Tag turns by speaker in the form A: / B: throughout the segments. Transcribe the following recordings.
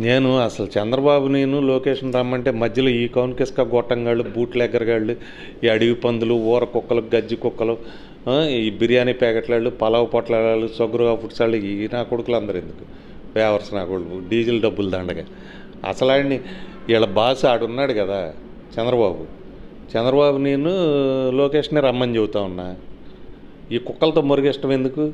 A: నేను అసలు చంద్రబాబు నేను లొకేషన్ రమ్మంటే మధ్యలో ఈ కౌన్కిస్క గొట్టంగాళ్ళు బూట్లు ఎగ్గరగాళ్ళు ఈ అడవి పందులు ఊర కుక్కలు గజ్జి కుక్కలు ఆ, ఈ బిర్యానీ ప్యాకెట్లాళ్ళు పలావ్ పొట్లాళ్ళు సొగ్గురుగా ఫుడ్సాళ్ళు ఈ నా కొడుకులు అందరు ఎందుకు పేవర్స్ నా కొడుకు డీజిల్ డబ్బులు దండగా అసలు ఆడిని వీళ్ళ బాస్ ఆడున్నాడు కదా చంద్రబాబు చంద్రబాబు నేను లొకేషనే రమ్మని చెబుతా ఉన్నా ఈ కుక్కలతో మురిగిష్టం ఎందుకు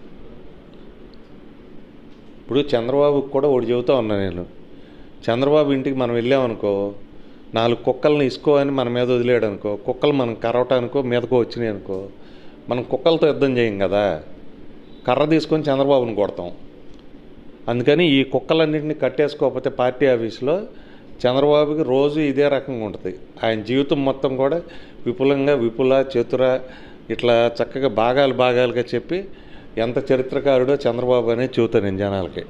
A: ఇప్పుడు చంద్రబాబుకి కూడా ఒకటి చెబుతా ఉన్నా నేను చంద్రబాబు ఇంటికి మనం వెళ్ళామనుకో నాలుగు కుక్కల్ని ఇసుకో అని మన మీద వదిలేడు అనుకో కుక్కలు మనం కరవటానికో మీదకో వచ్చినాయి అనుకో మనం కుక్కలతో యుద్ధం చేయం కదా కర్ర తీసుకొని చంద్రబాబుని కొడతాం అందుకని ఈ కుక్కలన్నింటినీ కట్టేసుకోకపోతే పార్టీ ఆఫీస్లో చంద్రబాబుకి రోజు ఇదే రకంగా ఉంటుంది ఆయన జీవితం మొత్తం కూడా విపులంగా విపుల చతుర ఇట్లా చక్కగా భాగాలు భాగాలుగా చెప్పి ఎంత చరిత్రకారుడో చంద్రబాబు అనేది చెబుతాను నేను జనాలకి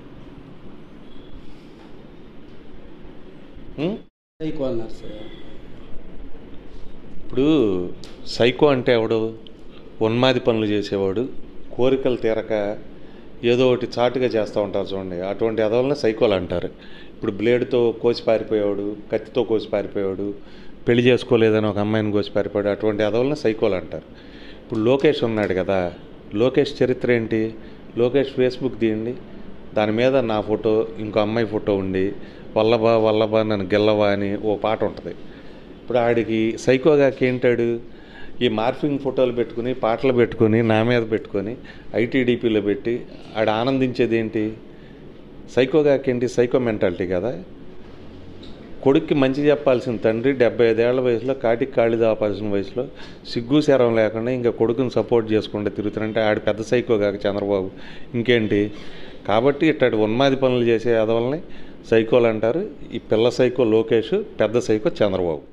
A: ఉం?
B: సైకో అన్నారు సార్
A: ఇప్పుడు సైకో అంటే ఎవడు ఉన్మాది పనులు చేసేవాడు కోరికలు తీరక ఏదో ఒకటి చాటుగా చేస్తూ ఉంటారు చూడండి అటువంటి ఎదవలని సైకోలు అంటారు ఇప్పుడు బ్లేడ్తో కోసి పారిపోయేవాడు కత్తితో కోసి పారిపోయేవాడు పెళ్లి చేసుకోలేదని ఒక అమ్మాయిని కోసి పారిపోయాడు అటువంటి ఎదవలని సైకోలు అంటారు ఇప్పుడు లోకేష్ ఉన్నాడు కదా లోకేష్ చరిత్ర ఏంటి లోకేష్ ఫేస్బుక్ తీయండి దాని మీద నా ఫోటో ఇంకో అమ్మాయి ఫోటో ఉండి వల్లభా వల్లభా నన్ను గెల్లవా అని ఓ పాట ఉంటుంది ఇప్పుడు ఆడికి సైకోగాకి ఏంటాడు ఈ మార్ఫింగ్ ఫోటోలు పెట్టుకుని పాటలు పెట్టుకుని నా మీద పెట్టుకొని ఐటీడీపీలో పెట్టి ఆడ ఆనందించేది ఏంటి సైకోగాకి ఏంటి సైకో మెంటాలిటీ కదా కొడుక్కి మంచి చెప్పాల్సిన తండ్రి డెబ్బై ఐదేళ్ల వయసులో కాటికి కాళ్ళు దాపాల్సిన వయసులో సిగ్గు శరం లేకుండా ఇంకా కొడుకుని సపోర్ట్ చేసుకుంటే తిరుగుతారంటే ఆడు పెద్ద సైకో కాక చంద్రబాబు ఇంకేంటి కాబట్టి ఇట్లాంటి ఉన్మాది పనులు చేసే అదవల్ని సైకోలు అంటారు ఈ పిల్ల సైకో లోకేష్ పెద్ద సైకో చంద్రబాబు